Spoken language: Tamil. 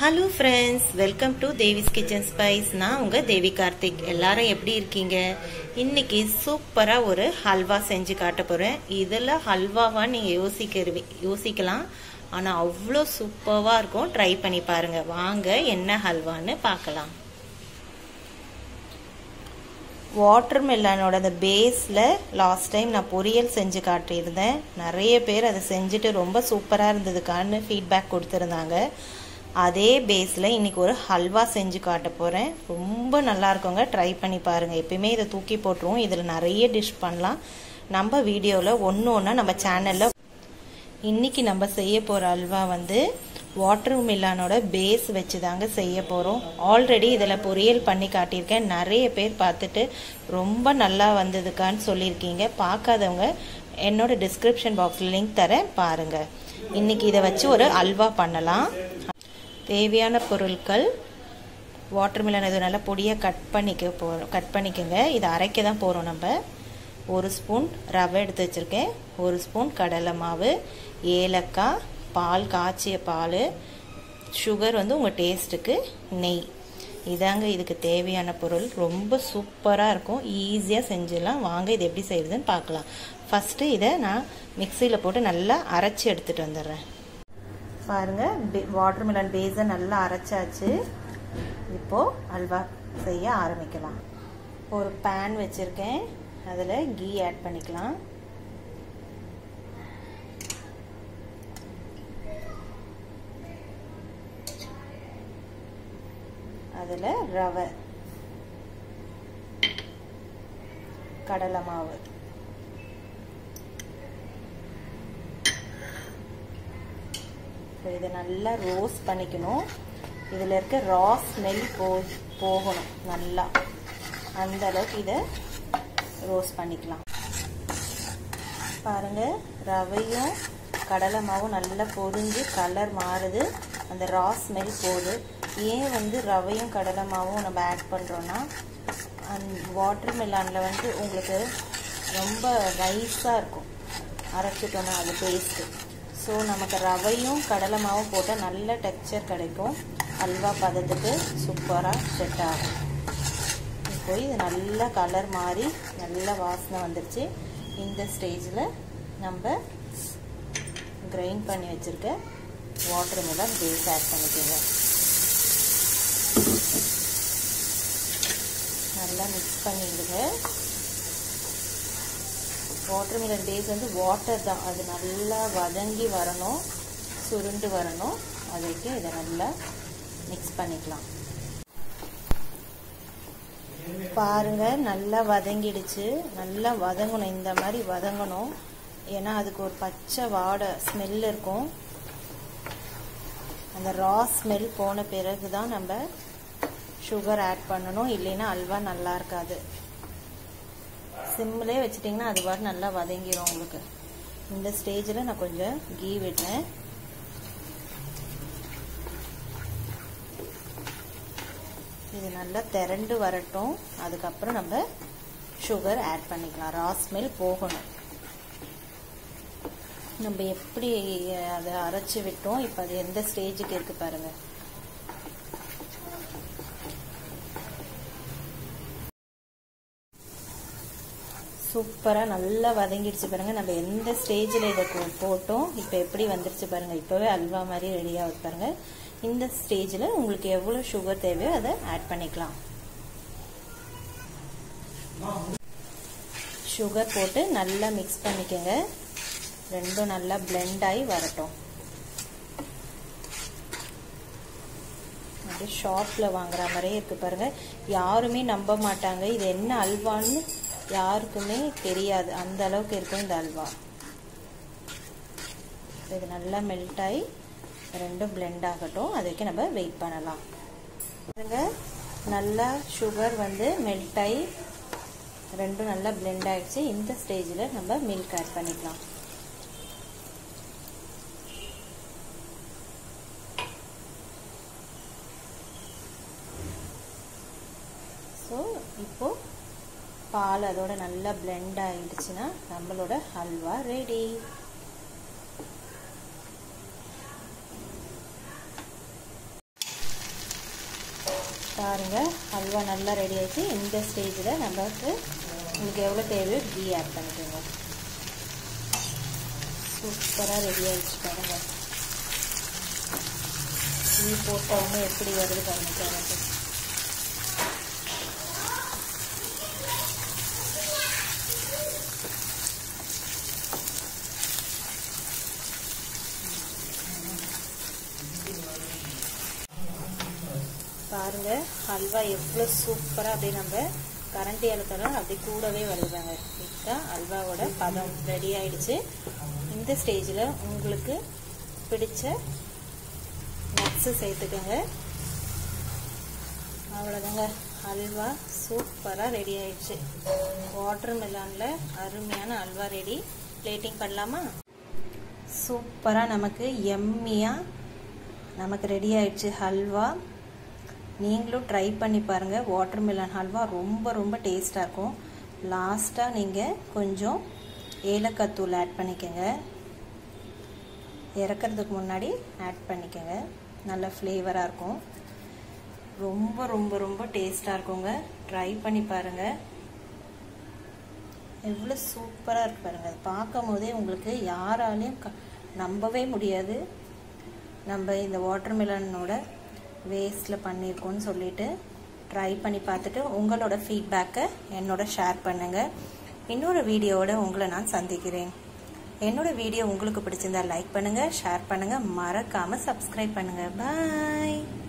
hello friends welcome to Devi's kitchen spice நான் உங்கள் தேவி கார்த்திக் எல்லாரும் எப்படி இருக்கீங்க இன்னைக்கு சூப்பராக ஒரு ஹல்வா செஞ்சு காட்ட போகிறேன் இதில் ஹல்வாவா நீங்கள் யோசிக்கிறவி யோசிக்கலாம் ஆனால் அவ்வளோ சூப்பராக இருக்கும் ட்ரை பண்ணி பாருங்கள் வாங்க என்ன ஹல்வான்னு பார்க்கலாம் வாட்டர் மெலனோட அந்த பேஸில் லாஸ்ட் டைம் நான் பொரியல் செஞ்சு காட்டியிருந்தேன் நிறைய பேர் அதை செஞ்சுட்டு ரொம்ப சூப்பராக இருந்ததுக்கான்னு ஃபீட்பேக் கொடுத்துருந்தாங்க அதே பேஸில் இன்றைக்கி ஒரு ஹல்வா செஞ்சு காட்ட போகிறேன் ரொம்ப நல்லா இருக்குங்க ட்ரை பண்ணி பாருங்கள் எப்பயுமே இதை தூக்கி போட்டுருவோம் இதில் நிறைய டிஷ் பண்ணலாம் நம்ம வீடியோவில் ஒன்று ஒன்றா நம்ம சேனலில் இன்றைக்கி நம்ம செய்ய போகிற அல்வா வந்து வாட்டர் மில்லானோட பேஸ் வச்சு தாங்க செய்ய போகிறோம் ஆல்ரெடி இதில் பொரியல் பண்ணி காட்டியிருக்கேன் நிறைய பேர் பார்த்துட்டு ரொம்ப நல்லா வந்ததுக்கான்னு சொல்லியிருக்கீங்க பார்க்காதவங்க என்னோட டிஸ்கிரிப்ஷன் பாக்ஸில் லிங்க் தரேன் பாருங்கள் இன்றைக்கி இதை வச்சு ஒரு அல்வா பண்ணலாம் தேவையான பொருட்கள் வாட்டர் மிலன் இது நல்லா பொடியாக கட் பண்ணிக்க போகிறோம் கட் பண்ணிக்கோங்க இதை அரைக்க தான் போகிறோம் நம்ம ஒரு ஸ்பூன் ரவை எடுத்து வச்சுருக்கேன் ஒரு ஸ்பூன் கடலை மாவு ஏலக்காய் பால் காய்ச்சிய பால் சுகர் வந்து உங்கள் டேஸ்ட்டுக்கு நெய் இதாங்க இதுக்கு தேவையான பொருள் ரொம்ப சூப்பராக இருக்கும் ஈஸியாக செஞ்சிடலாம் வாங்க இது எப்படி செய்யுதுன்னு பார்க்கலாம் ஃபஸ்ட்டு இதை நான் மிக்சியில் போட்டு நல்லா அரைச்சி எடுத்துகிட்டு வந்துடுறேன் பாருங்கள் வாட்டர் மிலன் பேஸை நல்லா அரைச்சாச்சு இப்போது அல்வா செய்ய ஆரம்பிக்கலாம் ஒரு பேன் வச்சுருக்கேன் அதில் கீ ஆட் பண்ணிக்கலாம் அதில் ரவை கடலை மாவு இதை நல்லா ரோஸ்ட் பண்ணிக்கணும் இதில் இருக்க ரா ஸ்மெல் போ போகணும் நல்லா அந்த அளவுக்கு இதை ரோஸ்ட் பண்ணிக்கலாம் பாருங்கள் ரவையும் கடலை மாவும் நல்லா பொரிஞ்சு கலர் மாறுது அந்த ரா ஸ்மெல் போகுது ஏன் வந்து ரவையும் கடலை மாவும் நம்ம ஆட் பண்ணுறோன்னா அந் வாட்டர் மெலானில் வந்து உங்களுக்கு ரொம்ப ரைஸாக இருக்கும் அரைச்சிட்டோன்னா அது பேஸ்ட்டு ஸோ நமக்கு ரவையும் கடலை மாவும் போட்டால் நல்ல டெக்ஸ்சர் கிடைக்கும் அல்வா பதத்துக்கு சூப்பராக செட் ஆகும் இப்போ இது நல்லா கலர் மாறி நல்ல வாசனை வந்துடுச்சு இந்த ஸ்டேஜில் நம்ம கிரைண்ட் பண்ணி வச்சுருக்க வாட்டர் மிலன் பேஸ் ஆட் பண்ணிக்கோங்க நல்லா மிக்ஸ் பண்ணிவிடுங்க வாட்டர் மிலன் பேஸ் வந்து வாட்டர் தான் அது நல்லா வதங்கி வரணும் சுருண்டு வரணும் அதுக்கு இதை நல்லா மிக்ஸ் பண்ணிக்கலாம் பாருங்க நல்லா வதங்கிடுச்சு நல்லா வதங்கணும் இந்த மாதிரி வதங்கணும் ஏன்னா அதுக்கு ஒரு பச்சை வாடை ஸ்மெல் இருக்கும் அந்த ரா ஸ்மெல் போன பிறகு தான் நம்ம சுகர் ஆட் பண்ணணும் இல்லைன்னா அல்வா நல்லா இருக்காது சிம்மிலே வச்சிட்டிங்கன்னா அது பாட்டு நல்லா வதங்கிடும் உங்களுக்கு இந்த ஸ்டேஜில் நான் கொஞ்சம் கீ விட்டேன் இது நல்லா திரண்டு வரட்டும் அதுக்கப்புறம் நம்ம சுகர் ஆட் பண்ணிக்கலாம் ரா ஸ்மெல் போகணும் நம்ம எப்படி அதை அரைச்சி விட்டோம் இப்போ அது எந்த ஸ்டேஜுக்கு இருக்கு பாருங்கள் சூப்பராக நல்லா வதங்கிடுச்சு பாருங்கள் நம்ம எந்த ஸ்டேஜில் இதை போட்டோம் இப்போ எப்படி வந்துருச்சு பாருங்கள் இப்போவே அல்வா மாதிரி ரெடியாக பாருங்கள் இந்த ஸ்டேஜில் உங்களுக்கு எவ்வளோ சுகர் தேவையோ அதை ஆட் பண்ணிக்கலாம் சுகர் போட்டு நல்லா மிக்ஸ் பண்ணிக்கோங்க ரெண்டும் நல்லா பிளெண்ட் ஆகி வரட்டும் அப்படியே ஷாப்பில் வாங்குற மாதிரியே இருக்குது பாருங்கள் யாருமே நம்ப மாட்டாங்க இது என்ன அல்வான்னு யாருக்குமே தெரியாது அந்த அளவுக்கு இருக்கும் இந்த அல்வா இது நல்லா மெல்ட் ஆகி ரெண்டும் பிளெண்ட் ஆகட்டும் அதுக்கு நம்ம வெயிட் பண்ணலாம் பாருங்க நல்லா சுகர் வந்து மெல்ட் ஆகி ரெண்டும் நல்லா பிளெண்ட் ஆகிடுச்சு இந்த ஸ்டேஜில் நம்ம மில்க் ஆட் பண்ணிக்கலாம் ஸோ இப்போது பால் அதோட நல்லா பிளெண்ட் ஆகிடுச்சுன்னா நம்மளோட ஹல்வா ரெடி பாருங்கள் அல்வா நல்லா ரெடி ஆகிடுச்சு இந்த ஸ்டேஜில் நமக்கு உங்களுக்கு எவ்வளோ தேவையோ கீ ஆட் பண்ணிக்கோங்க சூப்பராக ரெடி ஆகிடுச்சு பாருங்க கீ போட்டவங்க எப்படி வருது பாருங்க பாருங்க பாருங்க ஹல்வா எவ்வளோ சூப்பராக அப்படியே நம்ம கரண்டி அழுத்தலாம் அப்படி கூடவே வருதுங்க இதுதான் அல்வாவோட பதம் ரெடி ஆயிடுச்சு இந்த ஸ்டேஜில் உங்களுக்கு பிடிச்ச நட்ஸு சேர்த்துக்கோங்க அவ்வளோதாங்க அல்வா சூப்பராக ரெடி ஆயிடுச்சு வாட்டர் மெலானில் அருமையான அல்வா ரெடி பிளேட்டிங் பண்ணலாமா சூப்பராக நமக்கு எம்மியாக நமக்கு ரெடி ஆயிடுச்சு ஹல்வா நீங்களும் ட்ரை பண்ணி பாருங்கள் வாட்டர் மெலன் ஹல்வா ரொம்ப ரொம்ப டேஸ்ட்டாக இருக்கும் லாஸ்ட்டாக நீங்கள் கொஞ்சம் ஏலக்காய் தூள் ஆட் பண்ணிக்கோங்க இறக்கிறதுக்கு முன்னாடி ஆட் பண்ணிக்கோங்க நல்ல ஃப்ளேவராக இருக்கும் ரொம்ப ரொம்ப ரொம்ப டேஸ்ட்டாக இருக்குங்க ட்ரை பண்ணி பாருங்கள் எவ்வளோ சூப்பராக இருக்கு பாருங்கள் அது பார்க்கும் போதே உங்களுக்கு யாராலையும் க நம்பவே முடியாது நம்ம இந்த வாட்டர் மெலனோட வேஸ்ட்டில் பண்ணியிருக்கோன்னு சொல்லிட்டு ட்ரை பண்ணி பார்த்துட்டு உங்களோட ஃபீட்பேக்கை என்னோட ஷேர் பண்ணுங்கள் இன்னொரு வீடியோவோட உங்களை நான் சந்திக்கிறேன் என்னோட வீடியோ உங்களுக்கு பிடிச்சிருந்தா லைக் பண்ணுங்கள் ஷேர் பண்ணுங்கள் மறக்காமல் சப்ஸ்கிரைப் பண்ணுங்கள் பாய்